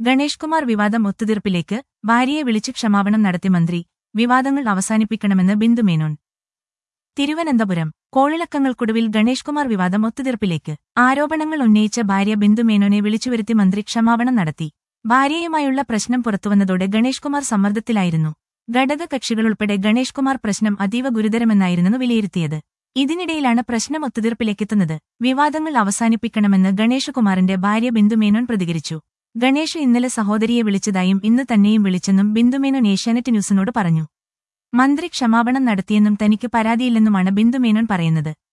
ഗണേഷ് കുമാർ വിവാദം ഒത്തുതീർപ്പിലേക്ക് ഭാര്യയെ വിളിച്ച് ക്ഷമാപണം നടത്തി മന്ത്രി വിവാദങ്ങൾ അവസാനിപ്പിക്കണമെന്ന് ബിന്ദു മേനോൻ തിരുവനന്തപുരം കോളിളക്കങ്ങൾക്കൊടുവിൽ ഗണേഷ് കുമാർ വിവാദം ഒത്തുതീർപ്പിലേക്ക് ആരോപണങ്ങൾ ഉന്നയിച്ച ഭാര്യ ബിന്ദു മേനോനെ വിളിച്ചുവരുത്തി മന്ത്രി ക്ഷമാപണം നടത്തി ഭാര്യയുമായുള്ള പ്രശ്നം പുറത്തുവന്നതോടെ ഗണേഷ് കുമാർ സമ്മർദ്ദത്തിലായിരുന്നു ഘടക കക്ഷികളുൾപ്പെടെ ഗണേഷ് കുമാർ പ്രശ്നം അതീവ ഗുരുതരമെന്നായിരുന്നു വിലയിരുത്തിയത് ഇതിനിടയിലാണ് പ്രശ്നം ഒത്തുതീർപ്പിലേക്കെത്തുന്നത് വിവാദങ്ങൾ അവസാനിപ്പിക്കണമെന്ന് ഗണേഷ് കുമാറിന്റെ ഭാര്യ ബിന്ദു മേനോൻ പ്രതികരിച്ചു ഗണേഷ് ഇന്നലെ സഹോദരിയെ വിളിച്ചതായും ഇന്ന് തന്നെയും വിളിച്ചെന്നും ബിന്ദുമേനോൻ ഏഷ്യാനെറ്റ് ന്യൂസിനോട് പറഞ്ഞു മന്ത്രി ക്ഷമാപണം നടത്തിയെന്നും തനിക്ക് പരാതിയില്ലെന്നുമാണ് ബിന്ദുമേനോൻ പറയുന്നത്